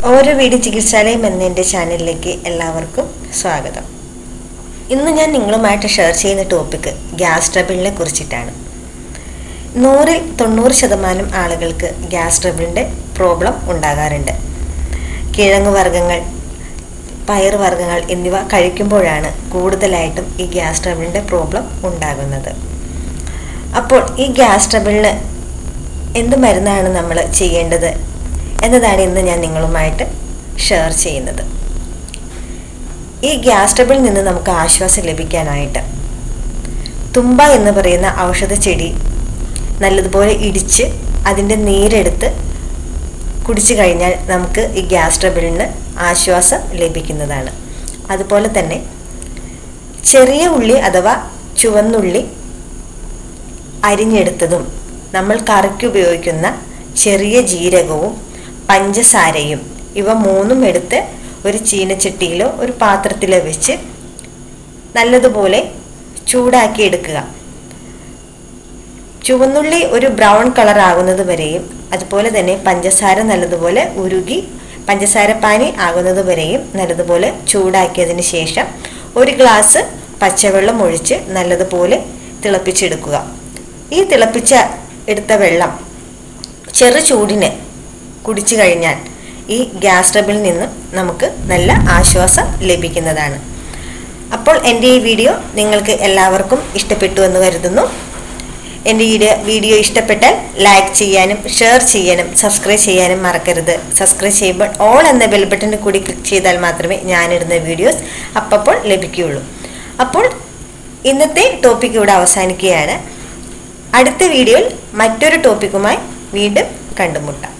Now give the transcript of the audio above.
ഓരോ വീട് ചികിത്സാലയം എന്ന എൻ്റെ ചാനലിലേക്ക് എല്ലാവർക്കും സ്വാഗതം ഇന്ന് ഞാൻ നിങ്ങളുമായിട്ട് ഷെയർ ചെയ്യുന്ന ടോപ്പിക്ക് ഗ്യാസ് ട്രബിളിനെ കുറിച്ചിട്ടാണ് നൂറിൽ തൊണ്ണൂറ് ശതമാനം ആളുകൾക്ക് ഗ്യാസ് ട്രബിളിൻ്റെ പ്രോബ്ലം ഉണ്ടാകാറുണ്ട് കിഴങ്ങ് വർഗ്ഗങ്ങൾ പയർ വർഗ്ഗങ്ങൾ എന്നിവ കഴിക്കുമ്പോഴാണ് കൂടുതലായിട്ടും ഈ ഗ്യാസ് ട്രബിളിൻ്റെ പ്രോബ്ലം ഉണ്ടാകുന്നത് അപ്പോൾ ഈ ഗ്യാസ് ട്രബിളിന് എന്ത് മരുന്നാണ് നമ്മൾ ചെയ്യേണ്ടത് എന്നതാണ് ഇന്ന് ഞാൻ നിങ്ങളുമായിട്ട് ഷെയർ ചെയ്യുന്നത് ഈ ഗ്യാസ് ട്രബിളിൽ നിന്ന് നമുക്ക് ആശ്വാസം ലഭിക്കാനായിട്ട് തുമ്പ എന്ന് പറയുന്ന ഔഷധ ചെടി നല്ലതുപോലെ ഇടിച്ച് അതിൻ്റെ നീരെടുത്ത് കുടിച്ചു കഴിഞ്ഞാൽ നമുക്ക് ഈ ഗ്യാസ് ട്രബിളിന് ആശ്വാസം ലഭിക്കുന്നതാണ് അതുപോലെ തന്നെ ചെറിയ ഉള്ളി അഥവാ ചുവന്നുള്ളി അരിഞ്ഞെടുത്തതും നമ്മൾ കറിക്ക് ഉപയോഗിക്കുന്ന ചെറിയ ജീരകവും പഞ്ചസാരയും ഇവ മൂന്നും എടുത്ത് ഒരു ചീനച്ചട്ടിയിലോ ഒരു പാത്രത്തിലോ വെച്ച് നല്ലതുപോലെ ചൂടാക്കി എടുക്കുക ചുവന്നുള്ളി ഒരു ബ്രൗൺ കളർ ആകുന്നത് വരെയും അതുപോലെ തന്നെ പഞ്ചസാര നല്ലതുപോലെ ഉരുകി പഞ്ചസാര പാനി ആകുന്നത് വരെയും നല്ലതുപോലെ ചൂടാക്കിയതിന് ശേഷം ഒരു ഗ്ലാസ് പച്ചവെള്ളം ഒഴിച്ച് നല്ലതുപോലെ തിളപ്പിച്ചെടുക്കുക ഈ തിളപ്പിച്ച എടുത്ത വെള്ളം ചെറു ചൂടിന് കുടിച്ചു കഴിഞ്ഞാൽ ഈ ഗ്യാസ് ട്രബിളിൽ നിന്ന് നമുക്ക് നല്ല ആശ്വാസം ലഭിക്കുന്നതാണ് അപ്പോൾ എൻ്റെ ഈ വീഡിയോ നിങ്ങൾക്ക് എല്ലാവർക്കും ഇഷ്ടപ്പെട്ടു എന്ന് കരുതുന്നു എൻ്റെ ഈ വീഡിയോ ഇഷ്ടപ്പെട്ടാൽ ലൈക്ക് ചെയ്യാനും ഷെയർ ചെയ്യാനും സബ്സ്ക്രൈബ് ചെയ്യാനും മറക്കരുത് സബ്സ്ക്രൈബ് ചെയ്യുമ്പോൾ ഓൾ എന്ന ബെൽ ബട്ടണിൽ കൂടി ക്ലിക്ക് ചെയ്താൽ മാത്രമേ ഞാനിടുന്ന വീഡിയോസ് അപ്പോൾ ലഭിക്കുകയുള്ളൂ അപ്പോൾ ഇന്നത്തെ ടോപ്പിക് ഇവിടെ അവസാനിക്കുകയാണ് അടുത്ത വീഡിയോയിൽ മറ്റൊരു ടോപ്പിക്കുമായി വീണ്ടും കണ്ടുമുട്ടാം